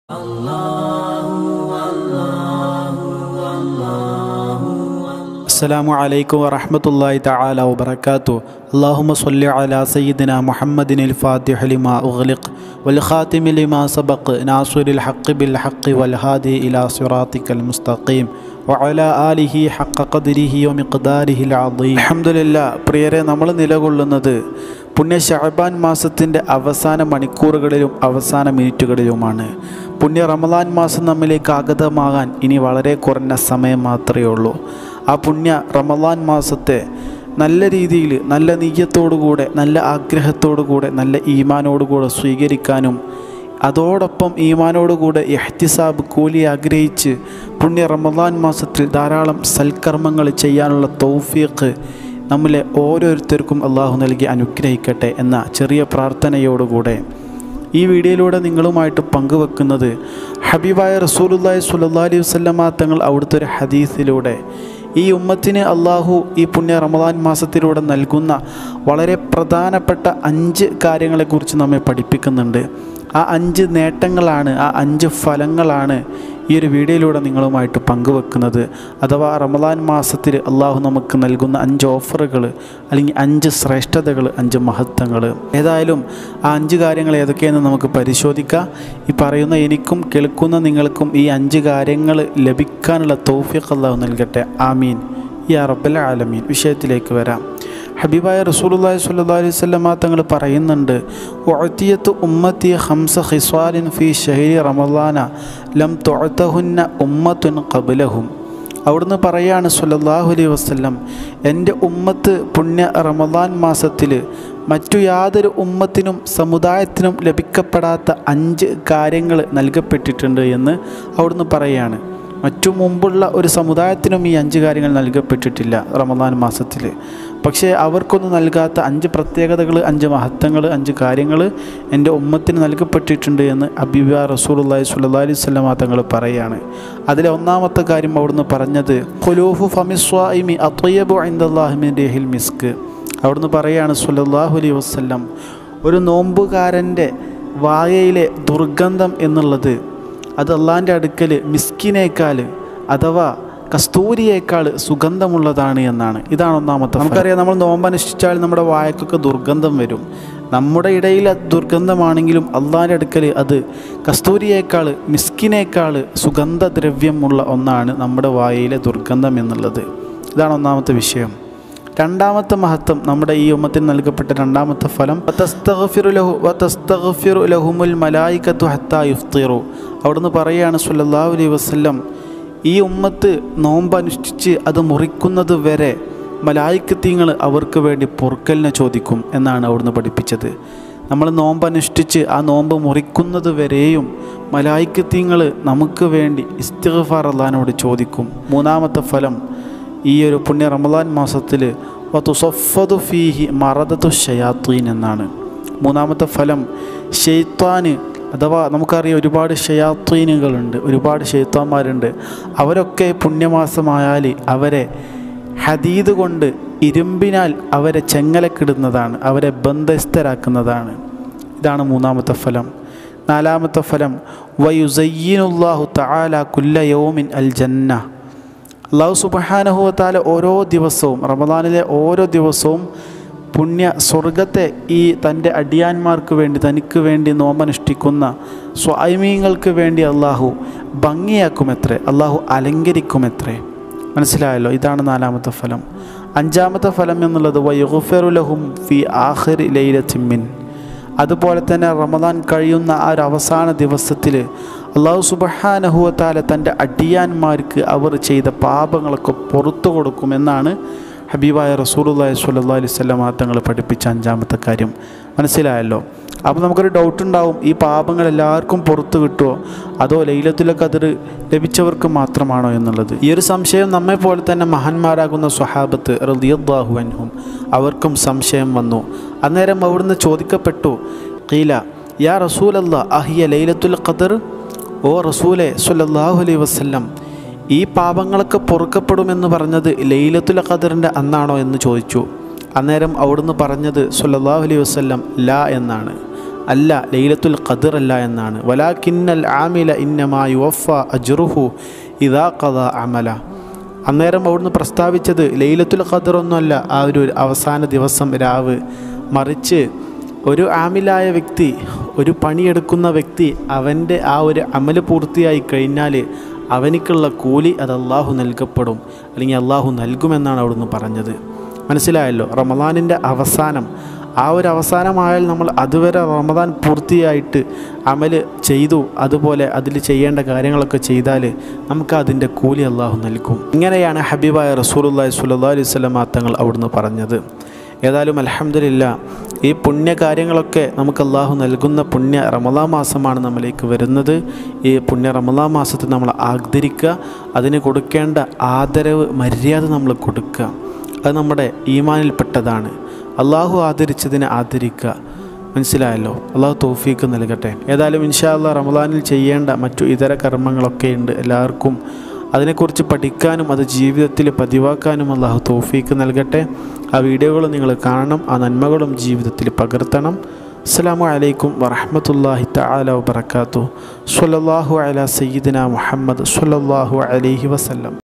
السلام عليكم ورحمة الله تعالى وبركاته اللهم صل على سيدنا محمد الفاتح لما أغلق والخاتم لما سبق ناصر الحق بالحق والهادي إلى صراطك المستقيم وعلى آله حق قدره ومقداره العظيم الحمد لله പ്രിയരെ നമ്മൾ നിലകൊള്ളുന്നത് പുണ്യ ഷഹബാൻ മാസത്തിൻ്റെ അവസാന മണിക്കൂറുകളിലും അവസാന മിനിറ്റുകളിലുമാണ് പുണ്യ റമദാൻ മാസം നമ്മിലേക്ക് ആഗതമാകാൻ ഇനി വളരെ കുറഞ്ഞ സമയം മാത്രമേ ഉള്ളൂ ആ പുണ്യ റമദാൻ മാസത്തെ നല്ല രീതിയിൽ നല്ല നീയത്തോടുകൂടെ നല്ല ആഗ്രഹത്തോടുകൂടെ നല്ല ഈമാനോടുകൂടെ സ്വീകരിക്കാനും അതോടൊപ്പം ഈമാനോടുകൂടെ എഹ്തിസാബ് കൂലി ആഗ്രഹിച്ച് പുണ്യ റമദാൻ മാസത്തിൽ ധാരാളം സൽക്കർമ്മങ്ങൾ ചെയ്യാനുള്ള തൗഫീഖ് നമ്മളെ ഓരോരുത്തർക്കും അള്ളാഹു നൽകി അനുഗ്രഹിക്കട്ടെ എന്ന ചെറിയ പ്രാർത്ഥനയോടുകൂടെ ഈ വീഡിയോയിലൂടെ നിങ്ങളുമായിട്ട് പങ്കുവെക്കുന്നത് ഹബീബായ റസൂലുല്ലാഹി സ്വല്ലല്ലാഹി അലൈഹി വസല്ലമ തങ്ങൾ അവിടുത്തെ ഒരു ഹദീസിലൂടെ ഈ ഉമ്മത്തിന് അള്ളാഹു ഈ പുണ്യ റമദാൻ മാസത്തിലൂടെ നൽകുന്ന വളരെ പ്രധാനപ്പെട്ട അഞ്ച് കാര്യങ്ങളെക്കുറിച്ച് നമ്മെ പഠിപ്പിക്കുന്നുണ്ട് ആ അഞ്ച് നേട്ടങ്ങളാണ് ആ അഞ്ച് ഫലങ്ങളാണ് ഈ ഒരു വീഡിയോയിലൂടെ നിങ്ങളുമായിട്ട് പങ്കുവെക്കുന്നത് അഥവാ റമദാൻ മാസത്തിൽ അള്ളാഹു നമുക്ക് നൽകുന്ന അഞ്ച് ഓഫറുകൾ അല്ലെങ്കിൽ അഞ്ച് ശ്രേഷ്ഠതകൾ അഞ്ച് മഹത്വങ്ങൾ ഏതായാലും ആ അഞ്ച് കാര്യങ്ങൾ ഏതൊക്കെയെന്ന് നമുക്ക് പരിശോധിക്കാം ഈ പറയുന്ന എനിക്കും കേൾക്കുന്ന നിങ്ങൾക്കും ഈ അഞ്ച് കാര്യങ്ങൾ ലഭിക്കാനുള്ള തൗഫീഖ് അള്ളാഹു നൽകട്ടെ ആമീൻ യാ റബ്ബൽ ആലമീൻ വിഷയത്തിലേക്ക് വരാം ഹബീബായ റസൂലുള്ളാഹി സ്വല്ലല്ലാഹി അലൈഹി വസല്ലമ തങ്ങൾ പറയുന്നുണ്ട് ഉഅതിയത്തു ഉമ്മത്തി ഖംസ ഖിസ്വാലിൻ ഫീ ഷഹരി റമളാന ലം തുഅതഹുന്ന ഉമ്മത്തുൻ ഖബ്ലഹും അവിടുന്ന് പറയാണ് സ്വല്ലല്ലാഹു അലൈഹി വസല്ലം എൻ്റെ ഉമ്മത്ത് പുണ്യ റമദാൻ മാസത്തിൽ മറ്റു യാതൊരു ഉമ്മത്തിനും സമുദായത്തിനും ലഭിക്കപ്പെടാത്ത അഞ്ച് കാര്യങ്ങൾ നൽകപ്പെട്ടിട്ടുണ്ട് എന്ന് അവിടുന്ന് പറയാണ് മറ്റു മുമ്പുള്ള ഒരു സമുദായത്തിനും ഈ അഞ്ച് കാര്യങ്ങൾ നൽകപ്പെട്ടിട്ടില്ല റമദാൻ മാസത്തിൽ പക്ഷേ അവർക്കൊന്നും നൽകാത്ത അഞ്ച് പ്രത്യേകതകൾ അഞ്ച് മഹത്വങ്ങൾ അഞ്ച് കാര്യങ്ങൾ എൻ്റെ ഉമ്മത്തിന് നൽകപ്പെട്ടിട്ടുണ്ട് എന്ന് അബിബ റസൂലുള്ളാഹി സ്വല്ലല്ലാഹി അലൈഹി വസല്ലമ തങ്ങൾ പറയാണ് അതിലെ ഒന്നാമത്തെ കാര്യം അവിടുന്ന് പറഞ്ഞത് ഖുലൂഫു ഫമിസ്വായിമി അത്വയ്യബു ഇൻദല്ലാഹി മിൻ റിഹിൽ മിസ്ക് അവിടുന്ന് പറയാണ് സ്വല്ലല്ലാഹു അലൈഹി വസല്ലം ഒരു നോമ്പുകാരൻ്റെ വായയിലെ ദുർഗന്ധം എന്നുള്ളത് അത് അള്ളാൻ്റെ അടുക്കൽ മിസ്കിനേക്കാൾ അഥവാ കസ്തൂരിയേക്കാൾ സുഗന്ധമുള്ളതാണ് എന്നാണ് ഇതാണ് ഒന്നാമത്തെ നമുക്കറിയാം നമ്മൾ നോമ്പനുഷ്ഠിച്ചാൽ നമ്മുടെ വായക്കൊക്കെ ദുർഗന്ധം വരും നമ്മുടെ ഇടയിൽ അത് ദുർഗന്ധമാണെങ്കിലും അള്ളാൻ്റെ അടുക്കൽ അത് കസ്തൂരിയേക്കാൾ മിസ്കിനേക്കാൾ സുഗന്ധദ്രവ്യമുള്ള ഒന്നാണ് നമ്മുടെ വായയിലെ ദുർഗന്ധം എന്നുള്ളത് ഇതാണ് ഒന്നാമത്തെ വിഷയം രണ്ടാമത്തെ മഹത്വം നമ്മുടെ ഈ ഉമ്മത്തിന് നൽകപ്പെട്ട രണ്ടാമത്തെ ഫലം വതസ്തഗ്ഫിറു ലഹു വതസ്തഗ്ഫിറു ലഹുമുൽ മലായികത്തു ഹത്താ യുഫ്തിറു അവിടുന്ന് പറയാണ് സല്ലല്ലാഹു അലൈഹി വസല്ലം ഈ ഉമ്മത്ത് നോമ്പ് അനുഷ്ഠിച്ച് അത് മുറിക്കുന്നത് വരെ മലായിക്കത്തീങ്ങൾ അവർക്ക് വേണ്ടി പൊറുക്കലിനെ ചോദിക്കും എന്നാണ് അവിടുന്ന് പഠിപ്പിച്ചത് നമ്മൾ നോമ്പ് അനുഷ്ഠിച്ച് ആ നോമ്പ് മുറിക്കുന്നത് വരെയും മലായിക്കത്തീങ്ങൾ നമുക്ക് വേണ്ടി ഇസ്തിഗ്ഫാർ അള്ളഹാനോട് ചോദിക്കും മൂന്നാമത്തെ ഫലം ഈ ഒരു പുണ്യ റമദാൻ മാസത്തിൽ വതുസഫദു ഫീഹി മറദത്തു ഷയാത്തീൻ എന്നാണ് മൂന്നാമത്തെ ഫലം ഷെയ്ത്താന് അഥവാ നമുക്കറിയാം ഒരുപാട് ഷയാത്തീനുകളുണ്ട് ഒരുപാട് ഷെയ്ത്താന്മാരുണ്ട് അവരൊക്കെ പുണ്യമാസമായാൽ അവരെ ഹദീദ് കൊണ്ട് ഇരുമ്പിനാൽ അവരെ ചെങ്ങലക്കിടുന്നതാണ് അവരെ ബന്ധസ്ഥരാക്കുന്നതാണ് ഇതാണ് മൂന്നാമത്തെ ഫലം നാലാമത്തെ ഫലം വയുസയ്യിനുല്ലാഹു തആല കുല്ല യൗമിൻ അൽ ജന്ന അള്ളാഹു സുബഹാനഹുവത്താല ഓരോ ദിവസവും റമദാനിലെ ഓരോ ദിവസവും പുണ്യ സ്വർഗത്തെ ഈ തൻ്റെ അടിയാന്മാർക്ക് വേണ്ടി തനിക്ക് വേണ്ടി നോമനുഷ്ഠിക്കുന്ന സ്വായ്മീങ്ങൾക്ക് വേണ്ടി അള്ളാഹു ഭംഗിയാക്കുമെത്രേ അള്ളാഹു അലങ്കരിക്കുമെത്രേ മനസ്സിലായല്ലോ ഇതാണ് നാലാമത്തെ ഫലം അഞ്ചാമത്തെ ഫലം എന്നുള്ളത് വയുഫെറുലഹും ഫി ആഹിർ ലൈലത്തിമ്മിൻ അതുപോലെ തന്നെ റമദാൻ കഴിയുന്ന ആ ഒരു അവസാന ദിവസത്തിൽ അള്ളാഹു സുബഹാനഹുവത്താല തൻ്റെ അടിയാന്മാർക്ക് അവർ ചെയ്ത പാപങ്ങളൊക്കെ പുറത്തു കൊടുക്കുമെന്നാണ് ഹബീബായ റസൂലുള്ളാഹി സ്വല്ലല്ലാഹി അലൈഹി വസല്ലം തങ്ങൾ പഠിപ്പിച്ച അഞ്ചാമത്തെ കാര്യം മനസ്സിലായല്ലോ അപ്പോൾ നമുക്കൊരു ഡൗട്ട് ഉണ്ടാവും ഈ പാപങ്ങൾ എല്ലാവർക്കും പുറത്തു കിട്ടുമോ അതോ ലൈലത്തുലൊക്കെ അതിർ ലഭിച്ചവർക്ക് മാത്രമാണോ എന്നുള്ളത് ഈ ഒരു സംശയം നമ്മെ പോലെ തന്നെ മഹാന്മാരാകുന്ന സ്വഹാബത്ത് റളിയല്ലാഹു അൻഹും അവർക്കും സംശയം വന്നു അന്നേരം അവിടുന്ന് ചോദിക്കപ്പെട്ടു കീല യാ റസൂലല്ലാ അഹിയ ലൈലത്തുൽ ഖദർ ഓ റസൂലെ സ്വല്ലല്ലാഹു അലൈഹി വസല്ലം ഈ പാപങ്ങളൊക്കെ പൊറുക്കപ്പെടുമെന്ന് പറഞ്ഞത് ലൈലത്തുൽ ഖദറിൻ്റെ അന്നാണോ എന്ന് ചോദിച്ചു അന്നേരം അവിടുന്ന് പറഞ്ഞത് സല്ലല്ലാഹു അലൈഹി വസല്ലം ലാ എന്നാണ് അല്ല ലൈലത്തുൽ ഖദർ അല്ല എന്നാണ് വലാക്കിന്നൽ ആമില ഇന്നമാ യുവഫ അജ്റുഹു ഇദാ ഖദ അമല അന്നേരം അവിടുന്ന് പ്രസ്താവിച്ചത് ലൈലത്തുൽ ഖദർ ഒന്നുമല്ല ആ ഒരു അവസാന ദിവസം രാവ് മറിച്ച് ഒരു ആമിലായ വ്യക്തി ഒരു പണിയെടുക്കുന്ന വ്യക്തി അവൻ്റെ ആ ഒരു അമല് പൂർത്തിയായി കഴിഞ്ഞാൽ അവനിക്കുള്ള കൂലി അത് അള്ളാഹു നൽകപ്പെടും അല്ലെങ്കിൽ അള്ളാഹു നൽകുമെന്നാണ് അവിടുന്ന് പറഞ്ഞത് മനസ്സിലായല്ലോ റമദാനിൻ്റെ അവസാനം ആ ഒരു അവസാനമായാൽ നമ്മൾ അതുവരെ റമദാൻ പൂർത്തിയായിട്ട് അമല് ചെയ്തു അതുപോലെ അതിൽ ചെയ്യേണ്ട കാര്യങ്ങളൊക്കെ ചെയ്താൽ നമുക്ക് അതിൻ്റെ കൂലി അള്ളാഹു നൽകും ഇങ്ങനെയാണ് ഹബീബായ റസൂലുല്ലാഹി സ്വല്ലല്ലാഹു അലൈഹി വസല്ലം തങ്ങൾ അവിടുന്ന് പറഞ്ഞത് ഏതായാലും അലഹമില്ല ഈ പുണ്യ കാര്യങ്ങളൊക്കെ നമുക്ക് അള്ളാഹു നൽകുന്ന പുണ്യ റമദാ മാസമാണ് നമ്മളിലേക്ക് വരുന്നത് ഈ പുണ്യ റമദാ മാസത്തെ നമ്മൾ ആദരിക്കുക അതിന് കൊടുക്കേണ്ട ആദരവ് മര്യാദ നമ്മൾ കൊടുക്കുക അത് നമ്മുടെ ഈമാനിൽപ്പെട്ടതാണ് അള്ളാഹു ആദരിച്ചതിനെ ആദരിക്കുക മനസ്സിലായല്ലോ അള്ളാഹു തോഫീക്ക് നൽകട്ടെ ഏതായാലും ഇൻഷാ അള്ളാഹ് റമദാനിൽ ചെയ്യേണ്ട മറ്റു ഇതര കർമ്മങ്ങളൊക്കെ ഉണ്ട് എല്ലാവർക്കും അതിനെക്കുറിച്ച് പഠിക്കാനും അത് ജീവിതത്തിൽ പതിവാക്കാനും അള്ളാഹു തോഫീക്ക് നൽകട്ടെ ആ വീഡിയോകൾ നിങ്ങൾ കാണണം ആ നന്മകളും ജീവിതത്തിൽ പകർത്തണം അസ്സാം വലൈക്കും വറഹമത്തല്ലാഹി തആല വബർക്കാത്തു സ്വല്ലല്ലാഹു അല സയ്യിദിന മുഹമ്മദ് സ്വല്ലല്ലാഹു അലൈഹി വസല്ലം